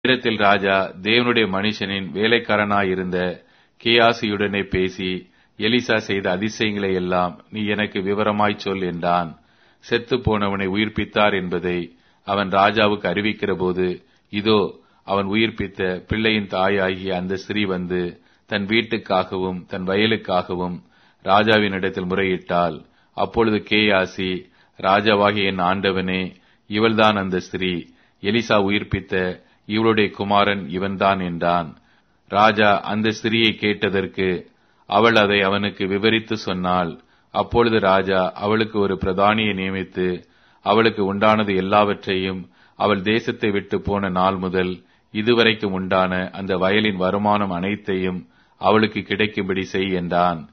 நேரத்தில் ராஜா தேவனுடைய மனுஷனின் வேலைக்காரனாயிருந்த கேயாசியுடனே பேசி எலிசா செய்த அதிசயங்களை எல்லாம் நீ எனக்கு விவரமாய்ச் சொல் என்றான் செத்துப் போனவனை உயிர்ப்பித்தார் என்பதை அவன் ராஜாவுக்கு அறிவிக்கிற போது இதோ அவன் உயிர்ப்பித்த பிள்ளையின் தாயாகிய அந்த ஸ்திரீ வந்து தன் வீட்டுக்காகவும் தன் வயலுக்காகவும் ராஜாவினிடத்தில் முறையிட்டாள் அப்பொழுது கேயாசி ராஜாவாகிய என் ஆண்டவனே இவள்தான் அந்த ஸ்திரீ எலிசா உயிர்ப்பித்த இவளுடைய குமாரன் இவன்தான் என்றான் ராஜா அந்த ஸ்திரீயை கேட்டதற்கு அவள் அதை அவனுக்கு விவரித்து சொன்னாள் அப்பொழுது ராஜா அவளுக்கு ஒரு பிரதானியை நியமித்து அவளுக்கு உண்டானது எல்லாவற்றையும் அவள் தேசத்தை விட்டு போன நாள் முதல் இதுவரைக்கும் உண்டான அந்த வயலின் வருமானம் அனைத்தையும் அவளுக்கு கிடைக்கும்படி செய் என்றான்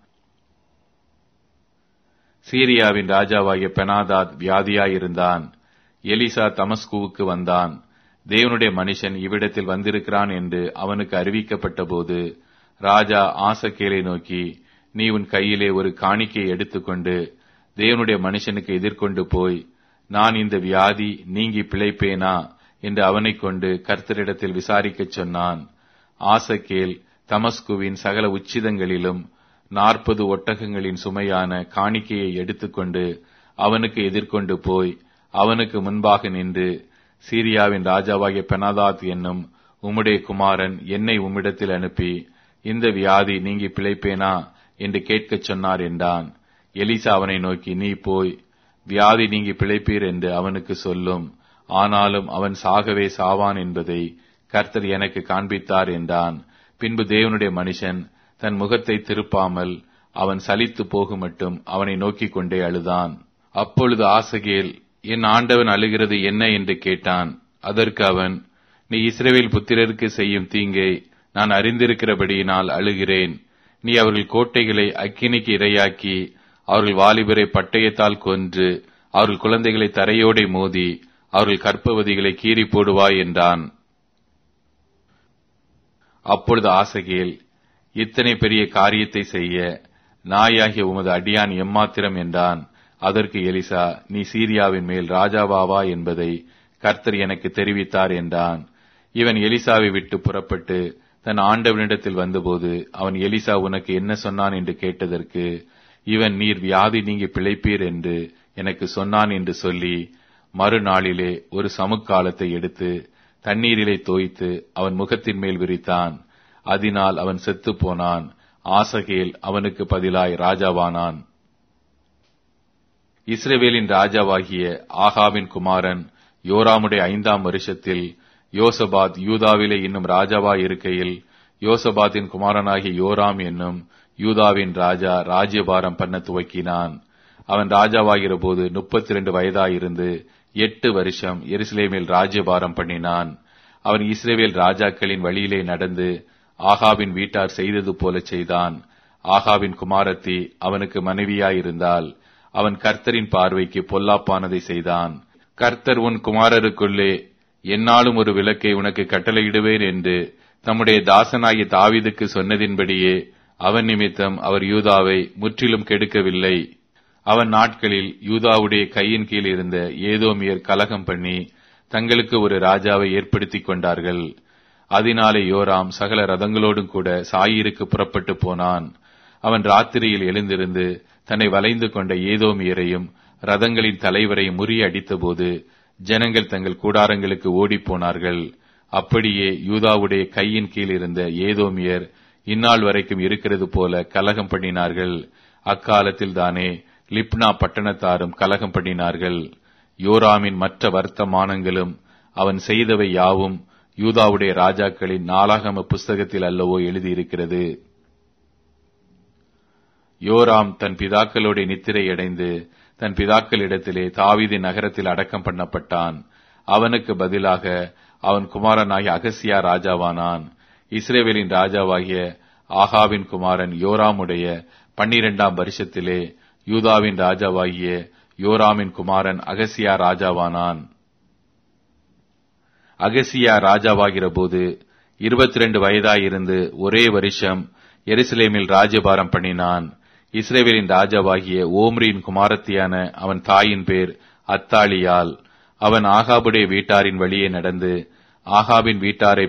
சீரியாவின் ராஜாவாகிய பெனாதாத் வியாதியாயிருந்தான் எலிசா தமஸ்குவுக்கு வந்தான் தேவனுடைய மனுஷன் இவ்விடத்தில் வந்திருக்கிறான் என்று அவனுக்கு அறிவிக்கப்பட்ட போது ராஜா ஆசக்கேலை நோக்கி நீ உன் கையிலே ஒரு காணிக்கையை எடுத்துக்கொண்டு தேவனுடைய மனுஷனுக்கு எதிர்கொண்டு போய் நான் இந்த வியாதி நீங்கி பிழைப்பேனா என்று அவனைக் கொண்டு கர்த்தரிடத்தில் விசாரிக்கச் சொன்னான் ஆசக்கேல் தமஸ்குவின் சகல உச்சிதங்களிலும் நாற்பது ஒட்டகங்களின் சுமையான காணிக்கையை எடுத்துக்கொண்டு அவனுக்கு எதிர்கொண்டு போய் அவனுக்கு முன்பாக நின்று சீரியாவின் ராஜாவாகிய பெனாதாத் என்னும் உம்முடைய குமாரன் என்னை உம்மிடத்தில் அனுப்பி இந்த வியாதி நீங்கி பிழைப்பேனா என்று கேட்கச் சொன்னார் என்றான் எலிசா அவனை நோக்கி நீ போய் வியாதி நீங்கி பிழைப்பீர் என்று அவனுக்கு சொல்லும் ஆனாலும் அவன் சாகவே சாவான் என்பதை கர்த்தர் எனக்கு காண்பித்தார் என்றான் பின்பு தேவனுடைய மனுஷன் தன் முகத்தை திருப்பாமல் அவன் சலித்து போகும் மட்டும் அவனை நோக்கிக் கொண்டே அழுதான் அப்பொழுது ஆசகேல் என் ஆண்டவன் அழுகிறது என்ன என்று கேட்டான் அதற்கு அவன் நீ இஸ்ரேவேல் புத்திரருக்கு செய்யும் தீங்கை நான் அறிந்திருக்கிறபடியினால் அழுகிறேன் நீ அவர்கள் கோட்டைகளை அக்கினிக்கு இரையாக்கி அவர்கள் வாலிபரை பட்டயத்தால் கொன்று அவர்கள் குழந்தைகளை தரையோடை மோதி அவர்கள் கற்பவதிகளை கீறி போடுவாய் என்றான் அப்பொழுது ஆசகேல் இத்தனை பெரிய காரியத்தை செய்ய நாயாகிய உமது அடியான் எம்மாத்திரம் என்றான் அதற்கு எலிசா நீ சீரியாவின் மேல் ராஜாவாவா என்பதை கர்த்தர் எனக்கு தெரிவித்தார் என்றான் இவன் எலிசாவை விட்டு புறப்பட்டு தன் ஆண்டவனிடத்தில் வந்தபோது அவன் எலிசா உனக்கு என்ன சொன்னான் என்று கேட்டதற்கு இவன் நீர் வியாதி நீங்கி பிழைப்பீர் என்று எனக்கு சொன்னான் என்று சொல்லி மறுநாளிலே ஒரு சமுக்காலத்தை எடுத்து தண்ணீரிலே தோய்த்து அவன் முகத்தின் மேல் விரித்தான் அதனால் அவன் செத்து போனான் ஆசகேல் அவனுக்கு பதிலாய் ராஜாவானான் இஸ்ரேவேலின் ராஜாவாகிய ஆகாவின் குமாரன் யோராமுடைய ஐந்தாம் வருஷத்தில் யோசபாத் யூதாவிலே இன்னும் ராஜாவாய் இருக்கையில் யோசபாத்தின் குமாரனாகிய யோராம் என்னும் யூதாவின் ராஜா ராஜ்யபாரம் பண்ண துவக்கினான் அவன் ராஜாவாகிற போது முப்பத்தி இரண்டு வயதாயிருந்து எட்டு வருஷம் எருசலேமில் ராஜ்யபாரம் பண்ணினான் அவன் இஸ்ரேவேல் ராஜாக்களின் வழியிலே நடந்து ஆகாவின் வீட்டார் செய்தது போல செய்தான் ஆகாவின் குமாரத்தி அவனுக்கு மனைவியாயிருந்தால் அவன் கர்த்தரின் பார்வைக்கு பொல்லாப்பானதை செய்தான் கர்த்தர் உன் குமாரருக்குள்ளே என்னாலும் ஒரு விளக்கை உனக்கு கட்டளையிடுவேன் என்று தம்முடைய தாசனாகிய தாவிதுக்கு சொன்னதின்படியே அவன் நிமித்தம் அவர் யூதாவை முற்றிலும் கெடுக்கவில்லை அவன் நாட்களில் யூதாவுடைய கையின் கீழ் இருந்த ஏதோமியர் கலகம் பண்ணி தங்களுக்கு ஒரு ராஜாவை ஏற்படுத்திக் கொண்டார்கள் அதனாலே யோராம் சகல ரதங்களோடும் கூட சாயிருக்கு புறப்பட்டு போனான் அவன் ராத்திரியில் எழுந்திருந்து தன்னை வளைந்து கொண்ட ஏதோமியரையும் ரதங்களின் தலைவரையும் முறியடித்தபோது ஜனங்கள் தங்கள் கூடாரங்களுக்கு ஓடிப்போனார்கள் அப்படியே யூதாவுடைய கையின் கீழ் இருந்த ஏதோமியர் இந்நாள் வரைக்கும் இருக்கிறது போல கலகம் பண்ணினார்கள் அக்காலத்தில் தானே லிப்னா பட்டணத்தாரும் கலகம் பண்ணினார்கள் யோராமின் மற்ற வர்த்தமானங்களும் அவன் செய்தவை யாவும் யூதாவுடைய ராஜாக்களின் நாளாகம புஸ்தகத்தில் அல்லவோ எழுதியிருக்கிறது யோராம் தன் பிதாக்களோட நித்திரையடைந்து தன் பிதாக்களிடத்திலே தாவீதி நகரத்தில் அடக்கம் பண்ணப்பட்டான் அவனுக்கு பதிலாக அவன் குமாரனாகிய அகசியா ராஜாவானான் இஸ்ரேவேலின் ராஜாவாகிய ஆகாவின் குமாரன் யோராமுடைய பன்னிரெண்டாம் வருஷத்திலே யூதாவின் ராஜாவாகிய யோராமின் குமாரன் அகசியா ராஜாவானான் அகசியா ராஜாவாகிற போது இருபத்தி ரெண்டு வயதாயிருந்து ஒரே வருஷம் எருசலேமில் ராஜபாரம் பண்ணினான் இஸ்ரேவேலின் ராஜாவாகிய ஓம்ரியின் குமாரத்தியான அவன் தாயின் பேர் அத்தாளியால் அவன் ஆகாபுடைய வீட்டாரின் வழியே நடந்து ஆகாபின் வீட்டாரை